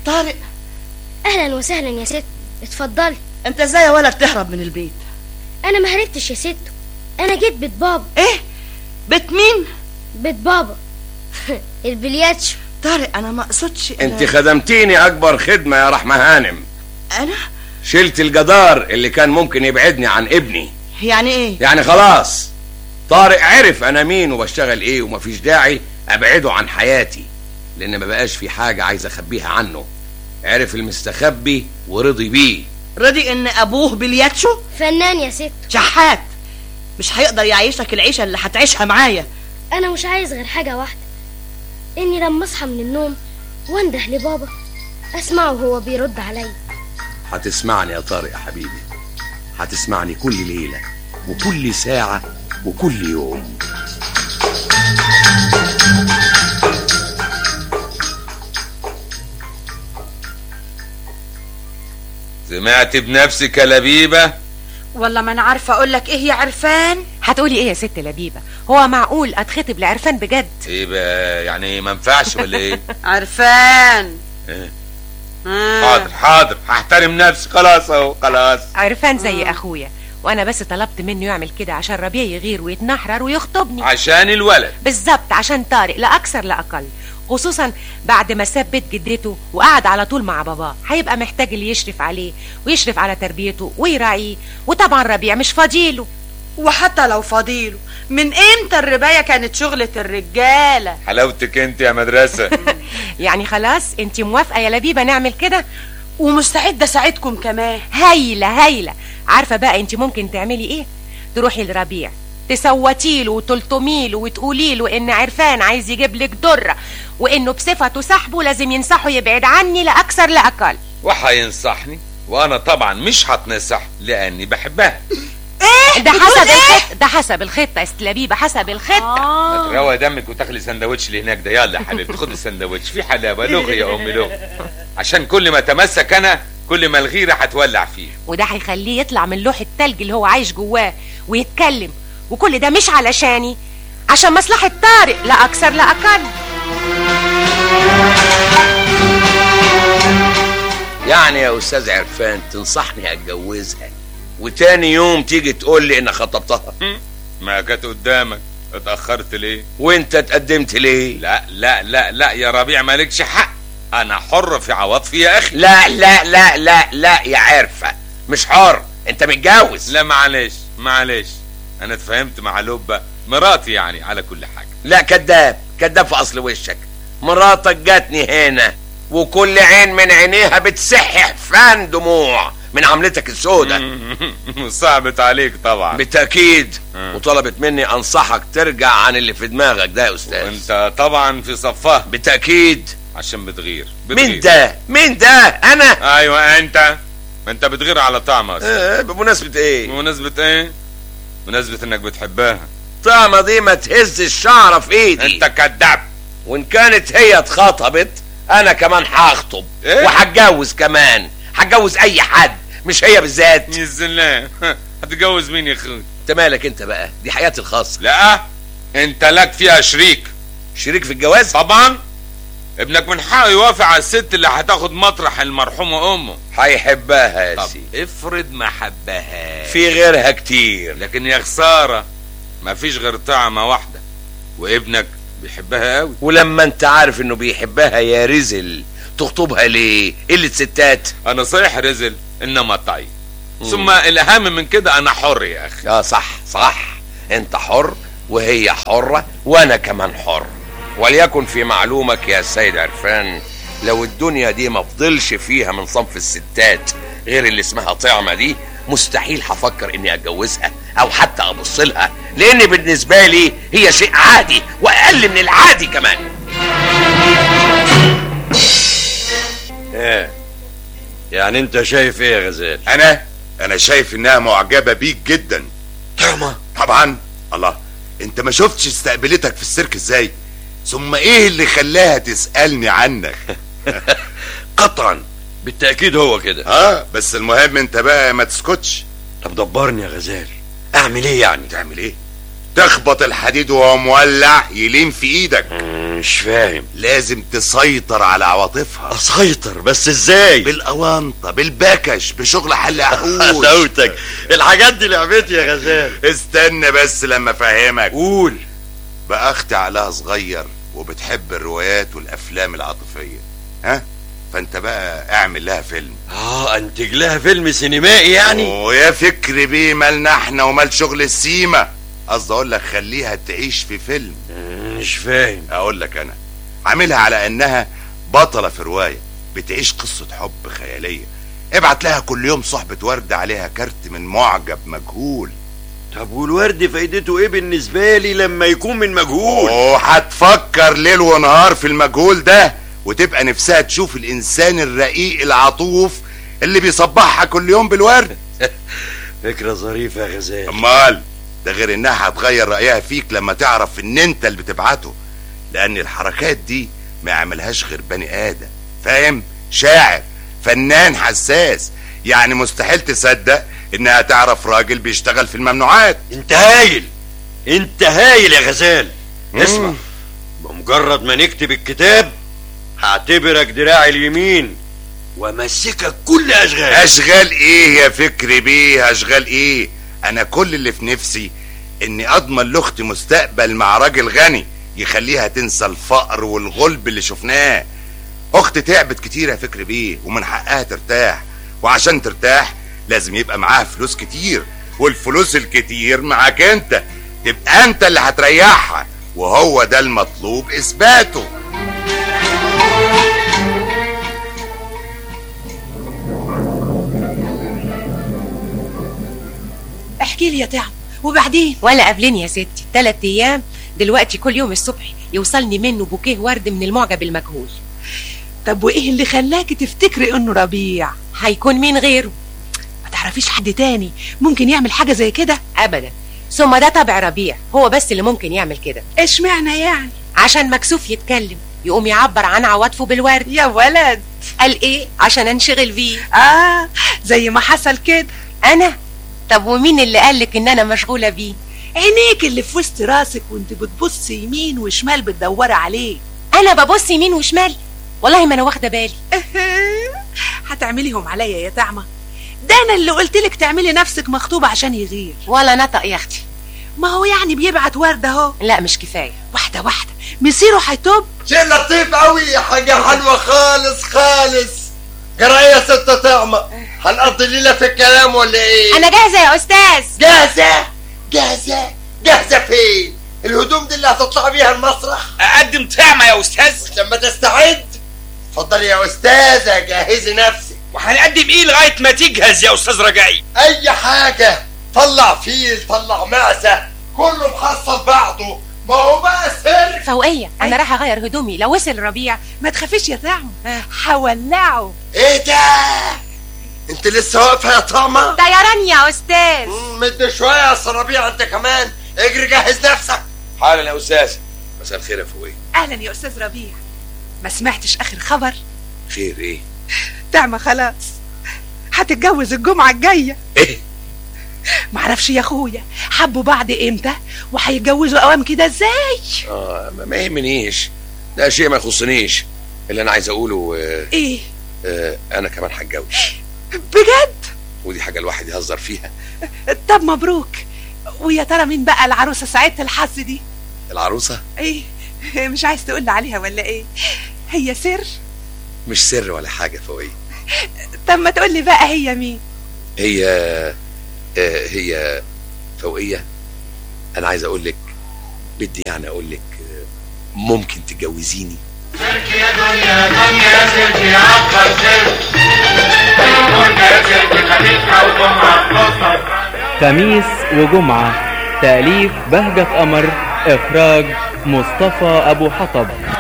طارق اهلا وسهلا يا ست اتفضلي انت ازاي يا ولد تهرب من البيت انا ما هربتش يا ست انا جيت بيت بابا ايه بيت مين بيت بابا البلياتشو طارق انا ما اقصدش أنا- انت خدمتيني اكبر خدمة يا رحمة هانم انا شلت الجدار اللي كان ممكن يبعدني عن ابني يعني ايه يعني خلاص طارق عرف انا مين وبشتغل ايه ومفيش داعي ابعده عن حياتي لان ما بقاش في حاجة عايز اخبيها عنه عرف المستخبي ورضي بيه رضي ان ابوه بلياتشو فنان يا ست شحات مش هيقدر يعيشك العيشه اللي هتعيشها معايا انا مش عايز غير حاجه واحده اني لما اصحى من النوم وانده لبابا اسمعه وهو بيرد عليا هتسمعني يا طارق يا حبيبي هتسمعني كل ليلة وكل ساعة وكل يوم سمعت بنفسك يا لبيبة والله ما انا عارفه اقول لك ايه يا عرفان هتقولي ايه يا ست لبيبة هو معقول اتخطب لعرفان بجد ايه بقى يعني ما ينفعش ولا ايه عرفان إيه؟ آه. حاضر حاضر هحترم نفسي خلاص اهو خلاص عرفان زي اخويا وانا بس طلبت منه يعمل كده عشان ربيع يغير ويتنحرر ويخطبني عشان الولد بالظبط عشان طارق لا اكثر لا اقل خصوصا بعد ما ساب بيت جدته وقعد على طول مع باباه هيبقى محتاج اللي يشرف عليه ويشرف على تربيته ويراعيه وطبعا ربيع مش فاضيله وحتى لو فضيله من امتى الربايه كانت شغله الرجاله حلاوتك انت يا مدرسة يعني خلاص انت موافقه يا لبيبه نعمل كده ومستعده اساعدكم كمان هايله هايله عارفه بقى انت ممكن تعملي ايه تروحي لربيع تصوتي له وتلطمي له وتقولي له ان عرفان عايز يجيب لك دره وانه بصفته صاحبه لازم ينصحه يبعد عني لا اكثر لا اقل وهينصحني وانا طبعا مش هتنصح لاني بحبها ده حسب الخطه ده حسب الخطه يا ست لبيبه حسب الخطه ما تروى دمك وتاكلي السندوتش اللي هناك ده يلا يا حبيبتي خد السندوتش في حلاوه لغي يا امي لغي عشان كل ما اتمسك انا كل ما الغيره هتولع فيه وده هيخليه يطلع من لوح التلج اللي هو عايش جواه ويتكلم وكل ده مش علشاني عشان مصلحة طارق لا أكثر لا أقل يعني يا استاذ عرفان تنصحني اتجوزها وتاني يوم تيجي تقول لي ان خطبتها ما كانت قدامك اتاخرت ليه وانت اتقدمت ليه لا لا لا لا يا ربيع مالكش حق انا حر في عواطفي يا اخي لا لا لا لا لا يا عرفة مش حر انت متجوز لا معلش معلش انا اتفاهمت مع لبة مراتي يعني على كل حاجة لا كذاب كذاب في اصل وشك مراتك جاتني هنا وكل عين من عينيها بتسح حفان دموع من عملتك السودة صعبت عليك طبعا بالتأكيد مم. وطلبت مني انصحك ترجع عن اللي في دماغك ده يا استاذ وانت طبعا في صفها بالتأكيد عشان بتغير بتغير. مين ده مين ده انا ايوه انت ما انت بتغير على طعمة أصلاً. آه بمناسبة ايه بمناسبة ايه بمناسبة انك بتحبها طعمة دي ما تهز الشعرة في ايدي انت كذاب وان كانت هي اتخطبت انا كمان هخطب إيه؟ وهتجوز كمان هتجوز اي حد مش هي بالذات بإذن الله هتتجوز مين يا اخوي انت مالك انت بقى دي حياتي الخاصة لا انت لك فيها شريك شريك في الجواز طبعا ابنك من حقه يوافق على الست اللي هتاخد مطرح المرحومة امه هيحبها يا طب سيدي افرض ما حبها في غيرها كتير لكن يا خسارة ما فيش غير طعمة واحدة وابنك بيحبها قوي ولما انت عارف انه بيحبها يا رزل تخطبها ليه قلة ستات انا صحيح رزل انما طيب ثم الاهم من كده انا حر يا اخي اه صح صح انت حر وهي حرة وانا كمان حر وليكن في معلومك يا سيد عرفان لو الدنيا دي ما فضلش فيها من صنف الستات غير اللي اسمها طعمة دي مستحيل هفكر اني اتجوزها او حتى ابص لها لان بالنسبة لي هي شيء عادي واقل من العادي كمان ايه يعني انت شايف ايه يا غزال انا انا شايف انها معجبه بيك جدا طعمة طبعا الله انت ما شفتش استقبلتك في السيرك ازاي ثم ايه اللي خلاها تسالني عنك قطعا بالتأكيد هو كده اه بس المهم انت بقى ما تسكتش طب دبرني يا غزال اعمل ايه يعني تعمل ايه تخبط الحديد وهو مولع يلين في ايدك مش فاهم لازم تسيطر على عواطفها اسيطر بس ازاي بالاونطه بالبكش بشغل حل عقول حلاوتك الحاجات دي لعبتي يا غزال استنى بس لما افهمك قول بقى اختي عقلها صغير وبتحب الروايات والافلام العاطفيه ها فانت بقى اعمل لها فيلم اه انتج لها فيلم سينمائي يعني ويا فكر بيه مالنا احنا ومال شغل السيما قصدي اقول لك خليها تعيش في فيلم مش فاهم اقول لك انا عاملها على انها بطلة في رواية بتعيش قصة حب خيالية ابعت لها كل يوم صحبة ورد عليها كارت من معجب مجهول طب والورد فايدته ايه بالنسبه لي لما يكون من مجهول وهتفكر ليل ونهار في المجهول ده وتبقى نفسها تشوف الانسان الرقيق العطوف اللي بيصبحها كل يوم بالورد فكره ظريفه يا غزال امال ده غير انها هتغير رايها فيك لما تعرف ان انت اللي بتبعته لان الحركات دي ما يعملهاش غير بني ادم فاهم شاعر فنان حساس يعني مستحيل تصدق انها تعرف راجل بيشتغل في الممنوعات انت هايل انت هايل يا غزال مم. اسمع بمجرد ما نكتب الكتاب هعتبرك دراعي اليمين وامسكك كل اشغال اشغال ايه يا فكري بيه اشغال ايه انا كل اللي في نفسي اني اضمن لاختي مستقبل مع راجل غني يخليها تنسى الفقر والغلب اللي شفناه اختي تعبت كتير يا فكري بيه ومن حقها ترتاح وعشان ترتاح لازم يبقى معاها فلوس كتير والفلوس الكتير معاك انت تبقى انت اللي هتريحها وهو ده المطلوب اثباته احكي لي يا تعب وبعدين ولا قبلني يا ستي تلات ايام دلوقتي كل يوم الصبح يوصلني منه بوكيه ورد من المعجب المجهول طب وايه اللي خلاكي تفتكري انه ربيع هيكون مين غيره ما تعرفيش حد تاني ممكن يعمل حاجه زي كده ابدا ثم ده طبع ربيع هو بس اللي ممكن يعمل كده اشمعنى يعني عشان مكسوف يتكلم يقوم يعبر عن عواطفه بالورد يا ولد قال ايه عشان انشغل بيه اه زي ما حصل كده انا طب ومين اللي قالك ان انا مشغوله بيه عينيك اللي في وسط راسك وانت بتبص يمين وشمال بتدوري عليه انا ببص يمين وشمال والله ما انا واخده بالي هتعمليهم عليا يا تعمة ده انا اللي قلت لك تعملي نفسك مخطوبة عشان يغير ولا نطق يا اختي ما هو يعني بيبعت ورد اهو لا مش كفايه واحدة واحدة مصيره هيتوب شيء لطيف قوي حاجة حلوة خالص خالص قرأي يا ست طعمة هنقضي الليلة في الكلام ولا ايه؟ انا جاهزه يا استاذ جاهزة؟ جاهزة؟ جاهزة فين؟ الهدوم دي اللي هتطلع بيها المسرح؟ اقدم طعمه يا استاذ لما تستعد اتفضلي يا استاذة جهزي نفسك وهنقدم ايه لغايه ما تجهز يا استاذ رجائي اي حاجة طلع فيل طلع معزة كله محصل بعضه ما هو بقى سر فوقيه انا رايحه اغير هدومي لو وصل ربيع ما تخافيش يا تعمة آه. هولعه ايه ده؟ انت لسه واقفة يا طعمة؟ طيران يا استاذ مم، مد شوية يا صرابيع انت كمان اجري جهز نفسك حالا يا استاذ مساء الخير يا فوقي اهلا يا استاذ ربيع ما سمعتش اخر خبر خير ايه تعمة خلاص هتتجوز الجمعة الجاية ايه معرفش يا اخويا حبوا بعض امتى وهيتجوزوا اوام كده ازاي اه ما- ما يهمنيش ده شيء ما يخصنيش اللي انا عايز اقوله آه ايه آه انا كمان هتجوز بجد ودي حاجه الواحد يهزر فيها طب مبروك ويا ترى مين بقى العروسه سعيده الحظ دي العروسه ايه مش عايز تقول لي عليها ولا ايه هي سر مش سر ولا حاجه فوقي طب ما تقول لي بقى هي مين هي آه هي فوقيه انا عايز اقول لك بدي يعني اقول لك آه ممكن تتجوزيني خميس وجمعة تأليف بهجة قمر إخراج مصطفى أبو حطب